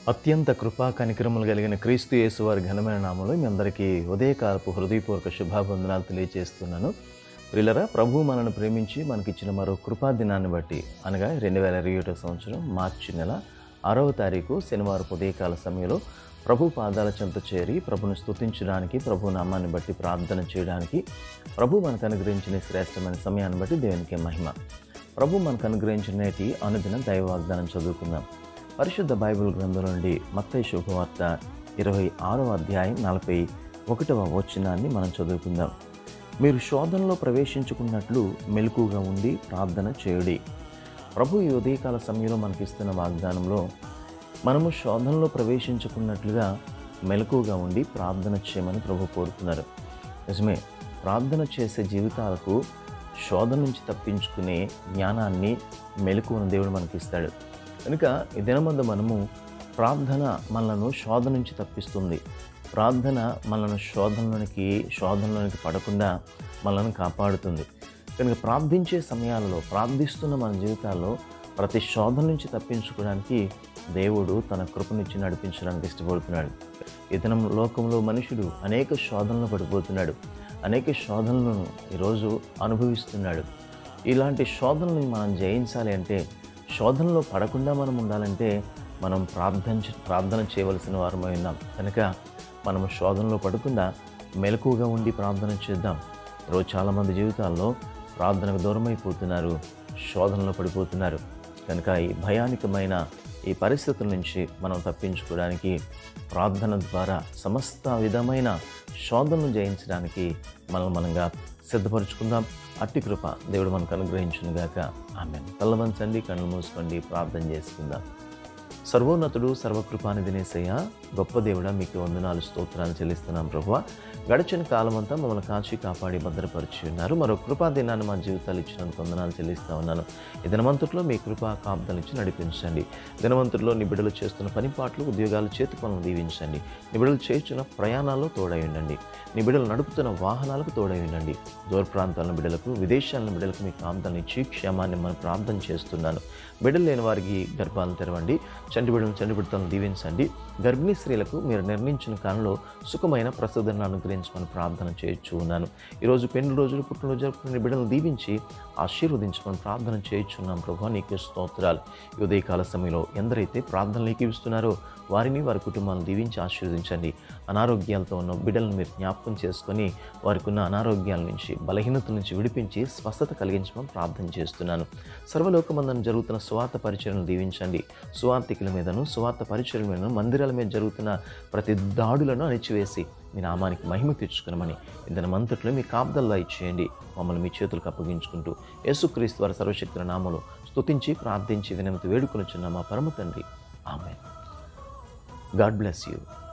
అత్యంత కృపా కనికరములు కలిగిన క్రీస్తు యేసు వారి ఘనమైన నామంలో మీ అందరికీ ఉదయకాలపు హృదయపూర్వక శుభాబంధనాలు తెలియజేస్తున్నాను ప్రిల్లరా ప్రభు మనను ప్రేమించి మనకిచ్చిన మరో కృపా దినాన్ని బట్టి అనగా రెండు వేల ఇరవై ఒకటో సంవత్సరం మార్చి నెల ఆరవ తారీఖు శనివారం ఉదయకాల సమయంలో ప్రభు పాదాల చెంత చేరి ప్రభును స్తుతించడానికి ప్రభు నామాన్ని బట్టి ప్రార్థన చేయడానికి ప్రభు మనకు అనుగ్రహించిన ఈ శ్రేష్టమైన సమయాన్ని బట్టి దేవునికి మహిమ ప్రభు మనకు అనుగ్రహించిన నేటి అనుదిన దైవ వాగ్దానం చదువుకుందాం పరిశుద్ధ బైబిల్ గ్రంథం నుండి మత్తయి శుభవార్త ఇరవై ఆరవ అధ్యాయం నలభై ఒకటవ వచనాన్ని మనం చదువుకుందాం మీరు శోధనలో ప్రవేశించుకున్నట్లు మెలకుగా ఉండి ప్రార్థన చేయుడి ప్రభు ఈ ఉదయకాల సమయంలో మనకిస్తున్న వాగ్దానంలో మనము శోధనలో ప్రవేశించుకున్నట్లుగా మెలకుగా ఉండి ప్రార్థన చేయమని ప్రభు కోరుతున్నారు నిజమే ప్రార్థన చేసే జీవితాలకు శోధన నుంచి తప్పించుకునే జ్ఞానాన్ని మెలకువను దేవుడు మనకి ఇస్తాడు కనుక ఈ దినమందు మనము ప్రార్థన మనలను శోధన నుంచి తప్పిస్తుంది ప్రార్థన మనలను శోధనలోనికి శోధనలోనికి పడకుండా మనల్ని కాపాడుతుంది కనుక ప్రార్థించే సమయాలలో ప్రార్థిస్తున్న మన జీవితాల్లో ప్రతి శోధన నుంచి తప్పించుకోవడానికి దేవుడు తన కృపనిచ్చి నడిపించడానికి ఇష్టపడుతున్నాడు ఈ దినం లోకంలో మనుషుడు అనేక శోధనలు పడిపోతున్నాడు అనేక శోధనలను ఈరోజు అనుభవిస్తున్నాడు ఇలాంటి శోధనల్ని మనం జయించాలి అంటే శోధనలో పడకుండా మనం ఉండాలంటే మనం ప్రార్థన ప్రార్థన చేయవలసిన వారమై ఉన్నాం కనుక మనము శోధనలో పడకుండా మెలకుగా ఉండి ప్రార్థన చేద్దాం ఈరోజు చాలామంది జీవితాల్లో ప్రార్థనకు దూరం అయిపోతున్నారు శోధనలో పడిపోతున్నారు కనుక ఈ భయానికమైన ఈ పరిస్థితుల నుంచి మనం తప్పించుకోవడానికి ప్రార్థన ద్వారా సమస్త విధమైన శోధనను జయించడానికి మనం మనంగా సిద్ధపరచుకుందాం అట్టి కృప దేవుడు మనకు అనుగ్రహించునుగాక ఆమె తల్లవంచండి కళ్ళు మూసుకోండి ప్రార్థన చేసుకుందాం సర్వోన్నతుడు సర్వకృపానిధినేసయ్య గొప్ప దేవుడా మీకు వందనాలు స్తోత్రాలు చెల్లిస్తున్నాం ప్రభువ గడిచిన కాలం అంతా మమ్మల్ని కాచి కాపాడి భద్రపరిచి ఉన్నారు మరో కృపా దినాన్ని మా జీవితాలు ఇచ్చినందుకు వందనాలు చెల్లిస్తూ ఉన్నాను ఈ దినవంతుట్లో మీ కృపా కాపుదలు ఇచ్చి నడిపించండి దినవంతుల్లో నిబిడలు చేస్తున్న పనిపాట్లు ఉద్యోగాలు చేతి పనులు దీవించండి నిబిడలు చేస్తున్న ప్రయాణాల్లో తోడై ఉండండి నిబిడలు నడుపుతున్న వాహనాలకు తోడై ఉండండి దూర ప్రాంతాల బిడ్డలకు విదేశాల బిడ్డలకు మీ కాపుదలను ఇచ్చి క్షేమాన్ని మనం ప్రార్థన చేస్తున్నాను బిడ్డలు లేని వారికి గర్భాలను తెరవండి చంటి బిడ్డలను చంటి బిడ్డలను దీవించండి గర్భిణీ స్త్రీలకు మీరు నిర్ణయించిన కాలంలో సుఖమైన ప్రసూదనను అనుగ్రహించమని ప్రార్థన చేయొచ్చు ఉన్నాను ఈరోజు పెళ్లి రోజులు పుట్టినరోజు జరుపుకునే బిడ్డలను దీవించి ఆశీర్వదించమని ప్రార్థన చేయించున్నాం ప్రభు నీకు స్తోత్రాలు ఈ ఉదయకాల సమయంలో ఎందరైతే ప్రార్థనలు ఏకీవిస్తున్నారో వారిని వారి కుటుంబాలను దీవించి ఆశీర్వదించండి అనారోగ్యాలతో ఉన్న బిడ్డలను మీరు జ్ఞాపకం చేసుకొని వారికి ఉన్న అనారోగ్యాల నుంచి బలహీనతల నుంచి విడిపించి స్వస్థత కలిగించమని ప్రార్థన చేస్తున్నాను సర్వలోకమందరం జరుగుతున్న స్వార్థ పరిచయను దీవించండి సువార్థికుల మీదను సువార్త పరిచయం మీదను మందిరాల మీద జరుగుతున్న ప్రతి దాడులను అణిచివేసి మీ నామానికి మహిమ తెచ్చుకునమని ఇద్దరమంతట్లో మీ కాపుదల్లా ఇచ్చేయండి మమ్మల్ని మీ చేతులకు అప్పగించుకుంటూ యేసుక్రీస్తు వారి సర్వశక్తుల నామలు స్తుతించి ప్రార్థించి వినమితి వేడుకొనుచున్న మా పరమ తండ్రి ఆమె గాడ్ బ్లెస్ యూ